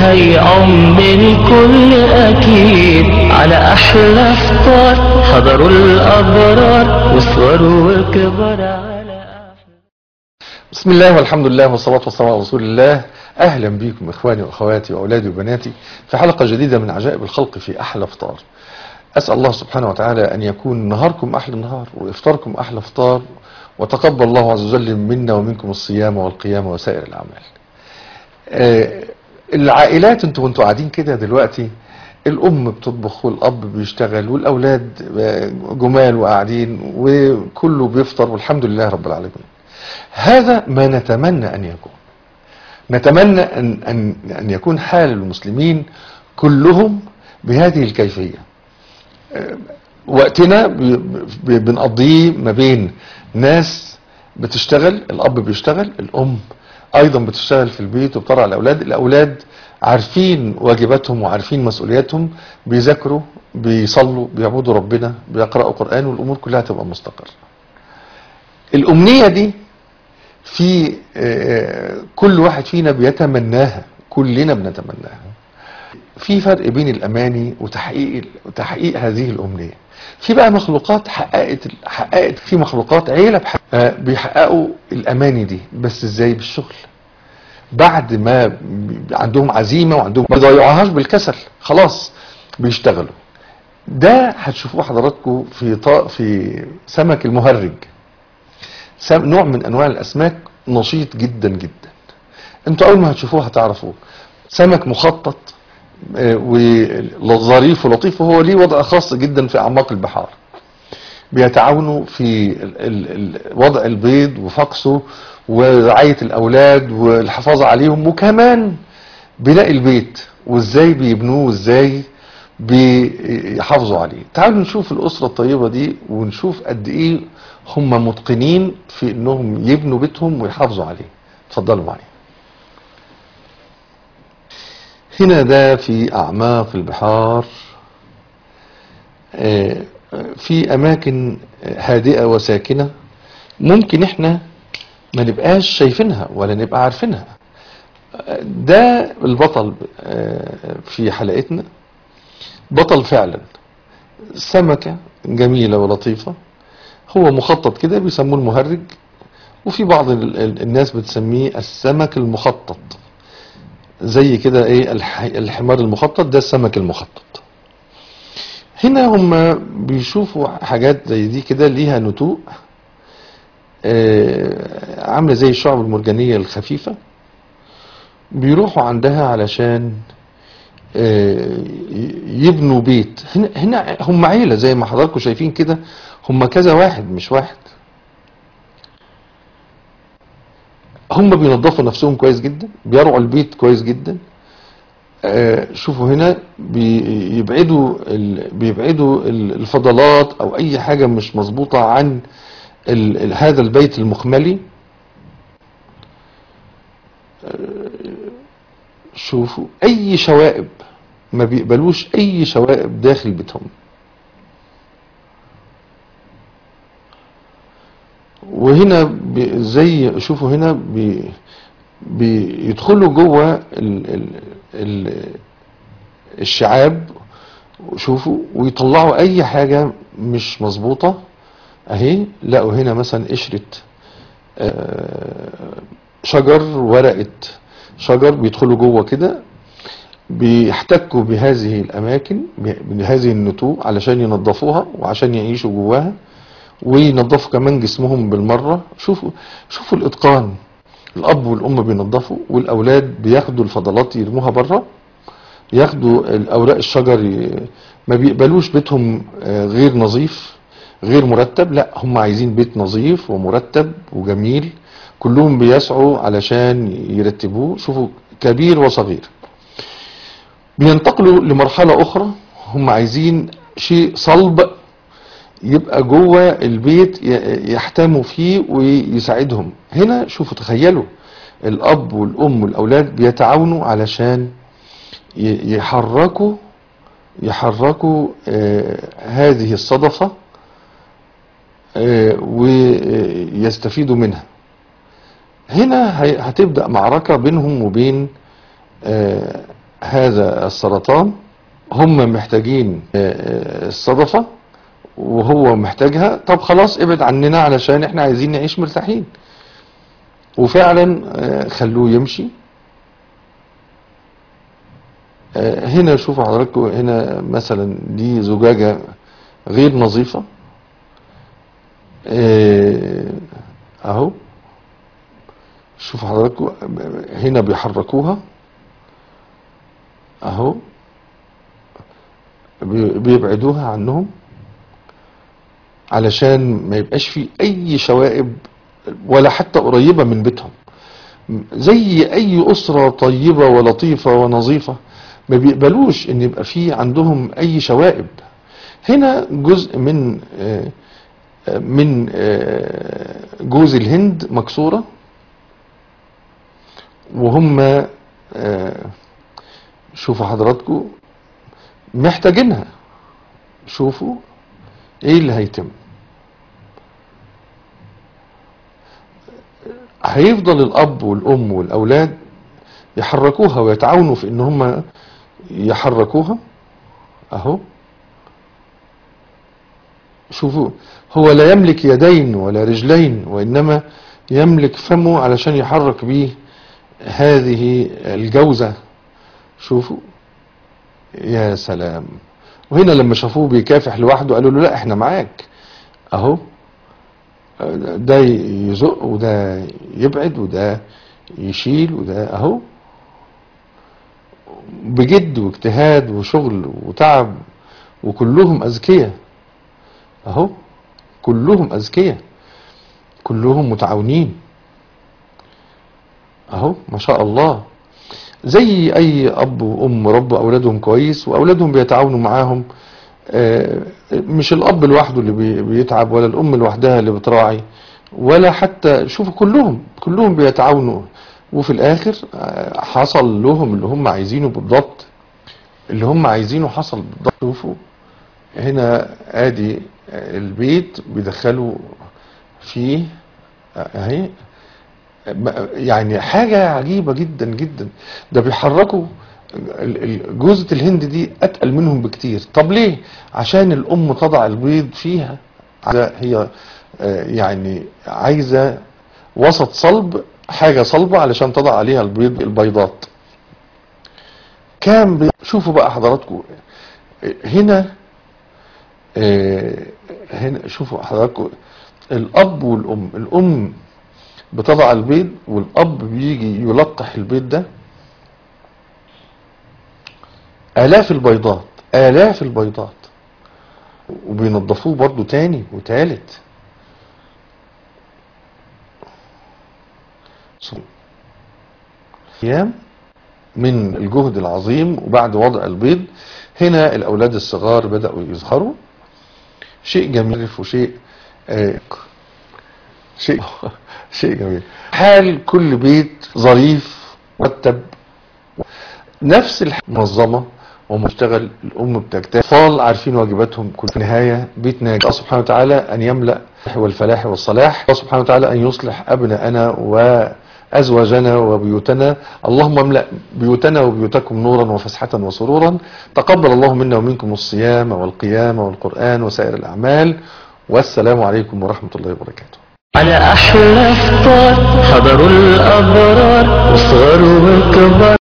هيعم الكل أكيد على أحلى فطار حضروا الأبرار وصغروا وكبر على أحلى بسم الله والحمد لله والصلاة والسلام على رسول الله أهلا بكم إخواني وأخواتي وأولادي وبناتي في حلقة جديدة من عجائب الخلق في أحلى فطار أسأل الله سبحانه وتعالى أن يكون نهاركم أحلى نهار وإفطاركم أحلى فطار وتقبل الله عز وجل منا ومنكم الصيام والقيام وسائر الأعمال آه، العائلات انتوا وانتوا قاعدين كده دلوقتي الأم بتطبخ والأب بيشتغل والأولاد آه، جمال وقاعدين وكله بيفطر والحمد لله رب العالمين هذا ما نتمنى أن يكون نتمنى أن, أن, أن يكون حال المسلمين كلهم بهذه الكيفية آه، وقتنا ب- ب- بنقضيه ما بين ناس بتشتغل الأب بيشتغل الأم أيضا بتشتغل في البيت وبترعى الأولاد الأولاد عارفين واجباتهم وعارفين مسؤولياتهم بيذاكروا بيصلوا بيعبدوا ربنا بيقرأوا قرآن والأمور كلها تبقى مستقرة الأمنية دي في آه، كل واحد فينا بيتمناها كلنا بنتمناها في فرق بين الاماني وتحقيق وتحقيق هذه الامنيه في بقى مخلوقات حققت حققت في مخلوقات عيله بح- آه، بيحققوا الاماني دي بس ازاي بالشغل بعد ما ب- عندهم عزيمه وعندهم ما يضيعوهاش بالكسل خلاص بيشتغلوا ده هتشوفوه حضراتكم في طا في سمك المهرج سم نوع من انواع الاسماك نشيط جدا جدا انتوا اول ما هتشوفوه هتعرفوا سمك مخطط آه، وظريف ولطيف وهو ليه وضع خاص جدا في اعماق البحار بيتعاونوا في ال- ال- ال- وضع البيض وفقسه ورعاية الأولاد والحفاظ عليهم وكمان بناء البيت وازاي بيبنوه وازاي بيحافظوا عليه تعالوا نشوف الأسرة الطيبة دي ونشوف قد إيه هم متقنين في إنهم يبنوا بيتهم ويحافظوا عليه اتفضلوا معايا هنا ده في أعماق البحار آه، في أماكن هادئة وساكنة ممكن إحنا ما نبقاش شايفينها ولا نبقى عارفينها آه، ده البطل آه، في حلقتنا بطل فعلا سمكة جميلة ولطيفة هو مخطط كده بيسموه المهرج وفي بعض ال- ال- الناس بتسميه السمك المخطط زي كده ايه الح- الحمار المخطط ده السمك المخطط هنا هم بيشوفوا حاجات زي دي كده ليها نتوء آه، عامله زي الشعب المرجانيه الخفيفه بيروحوا عندها علشان آه، ي- يبنوا بيت هنا هنا هم عيله زي ما حضراتكم شايفين كده هم كذا واحد مش واحد هم بينظفوا نفسهم كويس جدا بيرعوا البيت كويس جدا آه، شوفوا هنا بيبعدوا ال- بيبعدوا ال- الفضلات او اي حاجه مش مظبوطه عن ال- ال- هذا البيت المخملي آه، شوفوا اي شوائب ما بيقبلوش اي شوائب داخل بيتهم وهنا بي- زي شوفوا هنا بي بيدخلوا جوه ال ال ال الشعاب وشوفوا ويطلعوا اي حاجة مش مظبوطة اهي لقوا هنا مثلا قشرة آه، شجر ورقة شجر بيدخلوا جوه كده بيحتكوا بهذه الاماكن بهذه النتوء علشان ينظفوها وعشان يعيشوا جواها وينظفوا كمان جسمهم بالمرة شوفوا شوفوا الاتقان الاب والام بينظفوا والاولاد بياخدوا الفضلات يرموها بره ياخدوا الاوراق الشجر ي- ما بيقبلوش بيتهم آه، غير نظيف غير مرتب لا هم عايزين بيت نظيف ومرتب وجميل كلهم بيسعوا علشان يرتبوه شوفوا كبير وصغير بينتقلوا لمرحلة أخرى هم عايزين شيء صلب يبقى جوه البيت ي- يحتموا فيه ويساعدهم هنا شوفوا تخيلوا الأب والأم والأولاد بيتعاونوا علشان ي- يحركوا يحركوا آه، هذه الصدفة آه، ويستفيدوا منها هنا هي- هتبدأ معركة بينهم وبين آه، هذا السرطان هم محتاجين آه، آه، الصدفة وهو محتاجها طب خلاص ابعد عننا علشان احنا عايزين نعيش مرتاحين وفعلا آه، خلوه يمشي آه، هنا شوفوا حضراتكم هنا مثلا دي زجاجة غير نظيفة آه، اهو شوفوا حضراتكم هنا بيحركوها اهو بي- بيبعدوها عنهم علشان ما يبقاش في اي شوائب ولا حتى قريبة من بيتهم زي اي اسرة طيبة ولطيفة ونظيفة ما بيقبلوش ان يبقى في عندهم اي شوائب هنا جزء من آه، آه، من آه، جوز الهند مكسورة وهم آه، شوفوا حضراتكم محتاجينها شوفوا ايه اللي هيتم هيفضل الاب والام والاولاد يحركوها ويتعاونوا في ان هم يحركوها اهو شوفوا هو لا يملك يدين ولا رجلين وانما يملك فمه علشان يحرك بيه هذه الجوزة شوفوا يا سلام وهنا لما شافوه بيكافح لوحده قالوا له لا احنا معاك اهو ده يزق وده يبعد وده يشيل وده اهو بجد واجتهاد وشغل وتعب وكلهم اذكياء اهو كلهم اذكياء كلهم متعاونين اهو ما شاء الله زي اي اب وام ربوا اولادهم كويس واولادهم بيتعاونوا معاهم آه، مش الاب لوحده اللي بي- بيتعب ولا الام لوحدها اللي بتراعي ولا حتى شوفوا كلهم كلهم بيتعاونوا وفي الاخر آه، حصل لهم اللي هم عايزينه بالضبط اللي هم عايزينه حصل بالضبط شوفوا هنا ادي البيت بيدخلوا فيه اهي يعني حاجة عجيبة جدا جدا ده بيحركوا ال- ال- جوزة الهند دي اتقل منهم بكتير طب ليه عشان الام تضع البيض فيها عايزة- هي آه، يعني عايزة وسط صلب حاجة صلبة علشان تضع عليها البيض البيضات كام بي... شوفوا بقى حضراتكم هنا آه، هنا شوفوا حضراتكم الاب والام الام بتضع البيض والاب بيجي يلقح البيض ده الاف البيضات الاف البيضات وبينضفوه برضو تاني وتالت ايام من الجهد العظيم وبعد وضع البيض هنا الاولاد الصغار بداوا يظهروا شيء جميل وشيء آه، شيء شيء جميل حال كل بيت ظريف مرتب نفس الح- منظمه ومشتغل الام بتجتهد اطفال عارفين واجباتهم كل في النهايه بيت ناجح الله سبحانه وتعالى ان يملا والفلاح والصلاح الله سبحانه وتعالى ان يصلح ابناءنا وازواجنا وبيوتنا اللهم املا بيوتنا وبيوتكم نورا وفسحه وسرورا تقبل الله منا ومنكم الصيام والقيام والقران وسائر الاعمال والسلام عليكم ورحمه الله وبركاته على أحلى فطار حضروا الأبرار وصغروا وكبار